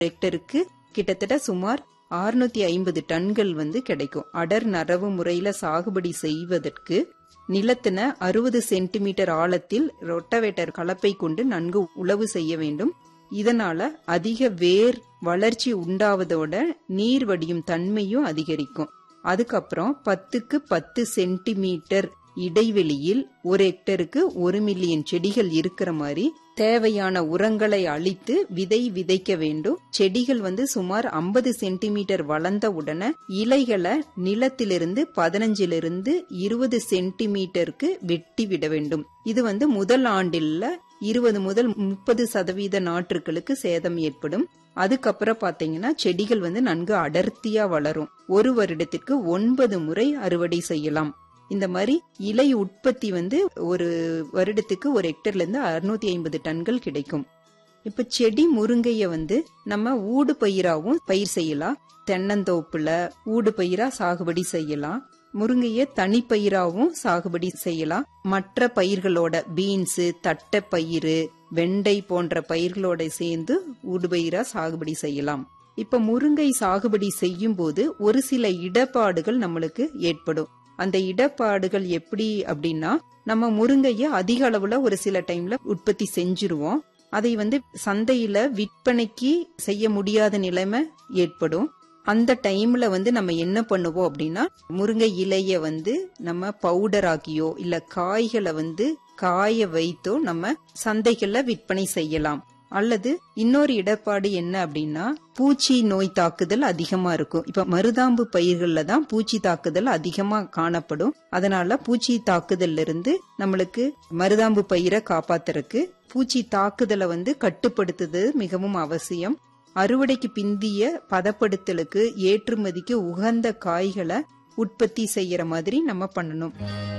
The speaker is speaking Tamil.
ஹெக்டருக்கு கிட்டத்தட்ட சுமார் 650 ஐம்பது டன்கள் வந்து கிடைக்கும் அடர் நரவு முறையில சாகுபடி செய்வதற்கு நிலத்தின அறுபது சென்டிமீட்டர் ஆழத்தில் ரொட்டவேட்டர் கலப்பை கொண்டு நன்கு உழவு செய்ய வேண்டும் இதனால அதிக வேர் வளர்ச்சி உண்டாவதோட நீர் வடியும் தன்மையும் அதிகரிக்கும் அதுக்கப்புறம் பத்துக்கு பத்து சென்டிமீட்டர் இடைவெளியில் ஒரு ஹெக்டருக்கு ஒரு மில்லியன் செடிகள் இருக்கிற மாதிரி தேவையான உரங்களை அளித்து விதை விதைக்க வேண்டும் செடிகள் வந்து சுமார் 50 சென்டிமீட்டர் வளர்ந்த உடனே இலைகளை நிலத்திலிருந்து பதினஞ்சிலிருந்து இருபது சென்டிமீட்டருக்கு வெட்டி விட வேண்டும் இது வந்து முதல் ஆண்டில் இருபது முதல் முப்பது சதவீத நாற்றுகளுக்கு சேதம் ஏற்படும் அதுக்கப்புறம் பாத்தீங்கன்னா செடிகள் வந்து நன்கு அடர்த்தியா வளரும் ஒரு வருடத்திற்கு ஒன்பது முறை அறுவடை செய்யலாம் இந்த மாதிரி இலை உற்பத்தி வந்து ஒரு வருடத்துக்கு ஒரு ஹெக்டர்ல இருந்து அறுநூத்தி ஐம்பது டன்கள் கிடைக்கும் இப்ப செடி முருங்கைய வந்து நம்ம ஊடு பயிராவும் பயிர் செய்யலாம் தென்னந்தோப்புல ஊடு பயிரா சாகுபடி செய்யலாம் முருங்கைய தனிப்பயிராவும் சாகுபடி செய்யலாம் மற்ற பயிர்களோட பீன்ஸ் தட்டைப்பயிறு வெண்டை போன்ற பயிர்களோட சேர்ந்து ஊடுபயிரா சாகுபடி செய்யலாம் இப்ப முருங்கை சாகுபடி செய்யும் போது ஒரு சில இடர்பாடுகள் நம்மளுக்கு ஏற்படும் அந்த இடர்பாடுகள் எப்படி அப்படின்னா நம்ம முருங்கைய அதிக அளவுல ஒரு சில டைம்ல உற்பத்தி செஞ்சிருவோம் அதை வந்து சந்தையில விற்பனைக்கு செய்ய முடியாத நிலைமை ஏற்படும் அந்த டைம்ல வந்து நம்ம என்ன பண்ணுவோம் அப்படின்னா முருங்கை இலைய வந்து நம்ம பவுடர் ஆக்கியோ இல்ல காய்களை வந்து காய வைத்தோ நம்ம சந்தைகள்ல விற்பனை செய்யலாம் அல்லது இன்னொரு இடர்பாடு என்ன அப்படின்னா பூச்சி நோய் தாக்குதல் அதிகமா இருக்கும் இப்ப மருதாம்பு பயிர்கள்ல தான் பூச்சி தாக்குதல் அதிகமா காணப்படும் அதனால பூச்சி தாக்குதல்ல இருந்து நம்மளுக்கு மருதாம்பு பயிரை காப்பாத்துறதுக்கு பூச்சி தாக்குதலை வந்து கட்டுப்படுத்துறது மிகவும் அவசியம் அறுவடைக்கு பிந்திய பதப்படுத்தலுக்கு ஏற்றுமதிக்கு உகந்த காய்களை உற்பத்தி செய்யற மாதிரி நம்ம பண்ணணும்